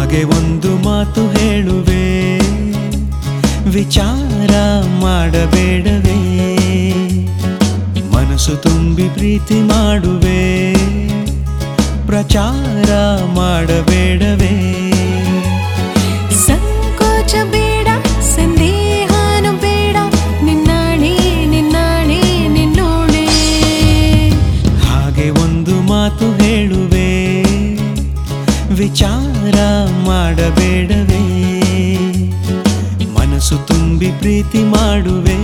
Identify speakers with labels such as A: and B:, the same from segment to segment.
A: ಹಾಗೆ ಒಂದು ಮಾತು ಹೇಳುವೆ ವಿಚಾರ ಮಾಡಬೇಡವೇ ಮನಸ್ಸು ತುಂಬಿ ಪ್ರೀತಿ ಮಾಡುವೆ ಪ್ರಚಾರ ಮಾಡಬೇಡವೇ
B: ಸಂಕೋಚ ಬೇಡ ಸಂದೇಹನು ಬೇಡ ನಿನ್ನಾಣೆ ನಿನ್ನಾಣೆ ನಿನ್ನೋಣೆ
A: ಹಾಗೆ ಒಂದು ಮಾತು ಹೇಳುವೆ ವಿಚಾರ ಮಾಡಬೇಡವೇ ಮನಸ್ಸು ತುಂಬಿ ಪ್ರೀತಿ ಮಾಡುವೆ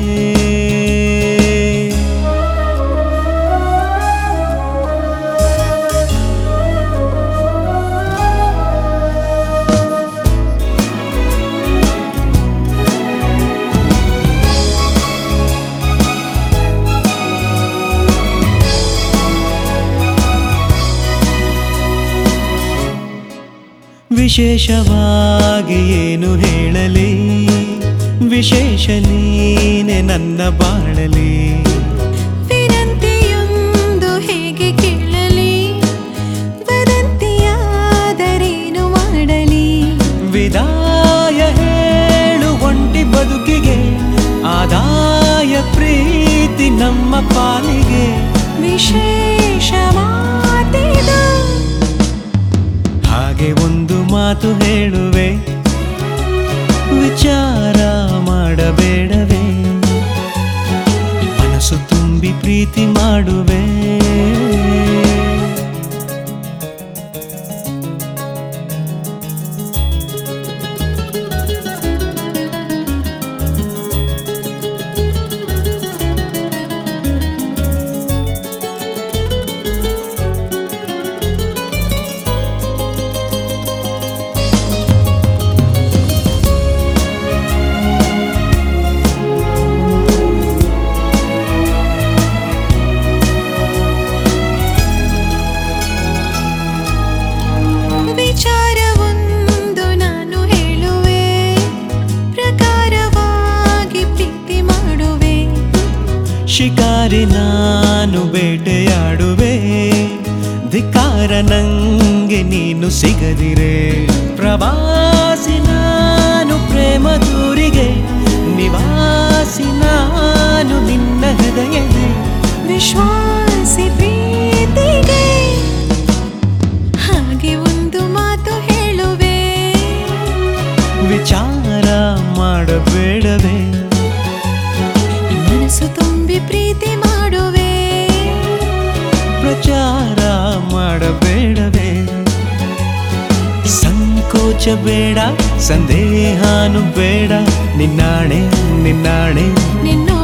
A: ವಿಶೇಷವಾಗಿ ಏನು ಹೇಳಲಿ ವಿಶೇಷ ನೀನೆ ನನ್ನ ಬಾಳಲಿ
B: ವಿನಂತಿಯೊಂದು ಹೇಗೆ ಕೇಳಲಿ ವದಂತಿಯಾದರೇನು ಮಾಡಲಿ
A: ವಿದಾಯ ಹೇಳು ಒಂಟಿ ಬದುಕಿಗೆ ಆದಾಯ ಪ್ರೀತಿ ನಮ್ಮ ಪಾಲಿಗೆ
B: ವಿಶೇಷ ಮಾತಿದು
A: ಹಾಗೆ ಒಂದು ಮಾತು ಹೇಳುವೆ ವಿಚಾರ ಮಾಡಬೇಡವೇ ಮನಸ್ಸು ತುಂಬಿ ಪ್ರೀತಿ ಮಾಡುವೆ
B: ವಿಚಾರವೊಂದು ನಾನು ಹೇಳುವೆ ಪ್ರಕಾರವಾಗಿ ಪ್ರೀತಿ ಮಾಡುವೆ
A: ಶಿಕಾರಿ ನಾನು ಬೇಟೆಯಾಡುವೆ ಧಿಕ್ಕಾರ ನಂಗೆ ನೀನು ಸಿಗದಿರೆ ಪ್ರವಾಸಿ ನಾನು ಪ್ರೇಮ ದೂರಿಗೆ ನಿವಾಸಿ ನಾನು ನಿನ್ನ ಹೃದಯದೇ
B: ವಿಶ್ವಾಸಿ ಪ್ರೀತಿಗೆ ಹಾಗೆ ಒಂದು ಮಾತು ಹೇಳುವೆ
A: ವಿಚಾರ ಮಾಡಬೇಡವೇ
B: ಮನಸ್ಸು ತುಂಬಿ ಪ್ರೀತಿ ಮಾಡುವೆ
A: ಪ್ರಚಾರ ಮಾಡಬೇಡವೇ ಸಂಕೋಚ ಬೇಡ ಸಂದೇಹಾನು ಬೇಡ ನಿನ್ನಾಣೆ ನಿನ್ನಾಣೆ
B: ನಿನ್ನ